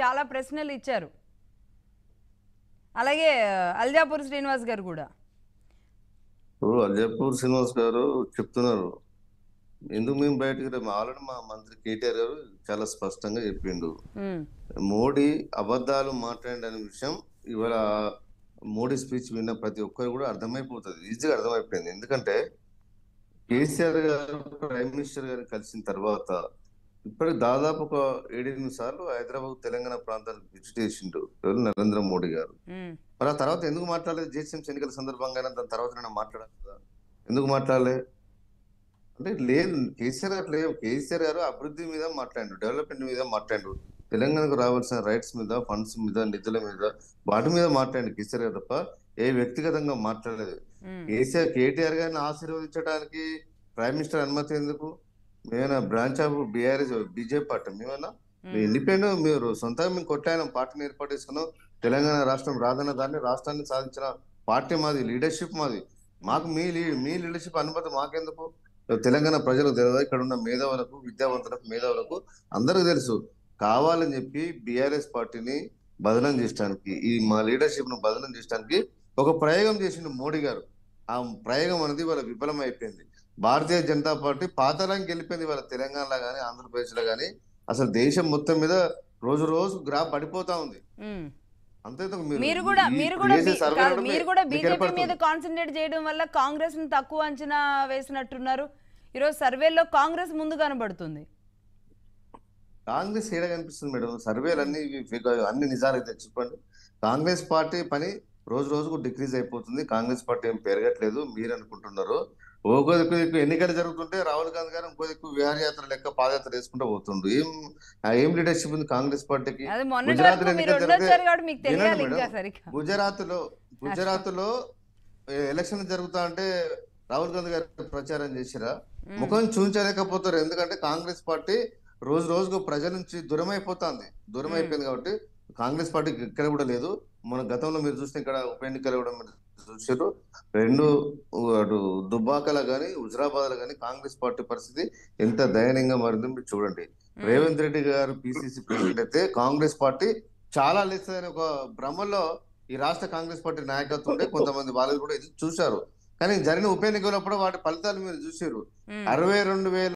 చాలా ప్రశ్నలు ఇచ్చారు అలాగే అల్జాపూర్ శ్రీనివాస్ గారు కూడా ఇప్పుడు అజయపూర్ శ్రీనివాస్ గారు చెప్తున్నారు ఎందుకు మేము బయటకు రా ఆల్రెడీ మా మంత్రి కేటీఆర్ గారు చాలా స్పష్టంగా చెప్పిండు ఉమ్, మోడీ అబద్ధాలు మాట్లాడిన విషయం ఇవాళ మోడీ స్పీచ్ విన్న ప్రతి ఒక్కరు కూడా అర్థమైపోతుంది ఈజీగా అర్థమైపోయింది ఎందుకంటే కేసీఆర్ గారు ప్రైమ్ మినిస్టర్ గారు కలిసిన తర్వాత ఇప్పటికి దాదాపు ఒక ఏడెనిమిది సార్లు హైదరాబాద్ తెలంగాణ ప్రాంతానికి విజిట్ చేసిండు ఎవరు నరేంద్ర మోడీ గారు ఉమ్, మరి ఆ తర్వాత ఎందుకు మాట్లాడలేదు జిహెచ్ఎంసీ ఎన్నికల సందర్భంగా దాని తర్వాత నేను మాట్లాడాలి కదా ఎందుకు మాట్లాడలే అంటే లేదు కేసీఆర్ గారు లేవు కేసీఆర్ గారు అభివృద్ధి మీద మాట్లాడు డెవలప్మెంట్ మీద మాట్లాడు తెలంగాణకు రావాల్సిన రైట్స్ మీద ఫండ్స్ మీద నిధుల మీద వాటి మీద మాట్లాడండి కేసీఆర్ గారు తప్ప ఏ వ్యక్తిగతంగా మాట్లాడలేదు ఉమ్, కేసీఆర్ కేటీఆర్ గారిని ఆశీర్వదించడానికి ప్రైమ్ మినిస్టర్ అనుమతి ఎందుకు మేమైనా branch of BRS BJP party మేమన్నా ఉమ్, మీ ఇండిపెండెంట్ మీరు సొంతంగా మేము కొట్టాయన పార్టీని ఏర్పాటు చేసుకున్నాం తెలంగాణ రాష్ట్రం రాదన్న దాన్ని రాష్ట్రాన్ని సాధించిన పార్టీ మాది లీడర్షిప్ మాది మాకు మీ లీ- మీ లీడర్షిప్ అనుమతి మాకెందుకు తెలంగాణ ప్రజలకు తెలియదు ఇక్కడ ఉన్న మేధావులకు విద్యావంతులకు మేధావులకు అందరికీ తెలుసు కావాలని చెప్పి బీఆర్ఎస్ పార్టీని బదనం చేయడానికి ఈ మా లీడర్షిప్ ను బదనం చేయడానికి ఒక ప్రయోగం చేసిండు మోడీ గారు ఆ ప్రయోగం అనేది వాళ్ళ విఫలం అయిపోయింది భారతీయ జనతా పార్టీ పాతలానికి వెళ్ళిపోయింది వాళ్ళ తెలంగాణలో కానీ ఆంధ్రప్రదేశ్ లో కానీ అసలు దేశం మొత్తం మీద రోజు రోజు గ్రాఫ్ పడిపోతా ఉంది ఉమ్. అంతే మీరు కూడా మీరు కూడా బి- కాదు, మీరు కూడా బీజేపీ మీద బీజేపీ కాన్సన్ట్రేట్ చేయడం వల్ల కాంగ్రెస్ ని తక్కువ అంచనా వేసినట్టున్నారు ఈరోజు సర్వేలో కాంగ్రెస్ ముందు కనబడుతుంది కాంగ్రెస్ ఏడ కనిపిస్తుంది మేడం సర్వేలు అన్ని fake అన్ని నిజాలు అయితే చెప్పండి కాంగ్రెస్ పార్టీ పని రోజు రోజుకు డిక్రీజ్ అయిపోతుంది కాంగ్రెస్ పార్టీ ఏం పెరగట్లేదు మీరు అనుకుంటున్నారు ఒక దిక్కు దిక్కు ఎన్నికలు జరుగుతుంటే రాహుల్ గాంధీ గారు ఇంకో దిక్కు విహారయాత్ర లెక్క పాదయాత్ర వేసుకుంటూ పోతుండు ఏం ఆ ఏం లీడర్షిప్ ఉంది కాంగ్రెస్ పార్టీకి అది మొన్నటి గుజరాత్ వరకు మీరు ఎన్నికలు ఉండొచ్చారు జరిగితే- కాబట్టి మీకు వినండి తెలియాలి మేడం. ఇంకా సరిగ్గా గుజరాత్ లో గుజరాత్ లో ఎలక్షన్ జరుగుతా అంటే రాహుల్ గాంధీ గారు ప్రచారం చేసిరా ఉమ్, ముఖం చూపించలేకపోతారు ఎందుకంటే కాంగ్రెస్ పార్టీ రోజు రోజుకు ప్రజల నుంచి దూరం అయిపోతుంది దూరం మ్మ్. అయిపోయింది కాబట్టి కాంగ్రెస్ పార్టీకి ఇక్కడ కూడా లేదు మన గతంలో మీరు చూస్తే ఇక్కడ ఉప ఎన్నికలు కూడా మీరు చూసారు రెండు అటు దుబ్బాకల గాని హుజరాబాద్ లో గాని కాంగ్రెస్ పార్టీ పరిస్థితి ఎంత దయనీయంగా మారిందో మీరు చూడండి ఉమ్, రేవంత్ రెడ్డి గారు పిసిసి ప్రెసిడెంట్ అయితే కాంగ్రెస్ పార్టీ చాలా లేదని ఒక భ్రమలో ఈ రాష్ట్ర కాంగ్రెస్ పార్టీ నాయకత్వం ఉంటే కొంతమంది వాళ్ళు కూడా ఇది చూశారు కానీ జరిగిన ఉప ఎన్నికలప్పుడు వాటి ఫలితాలు మీరు చూసారు ఉమ్. అరవై రెండు వేల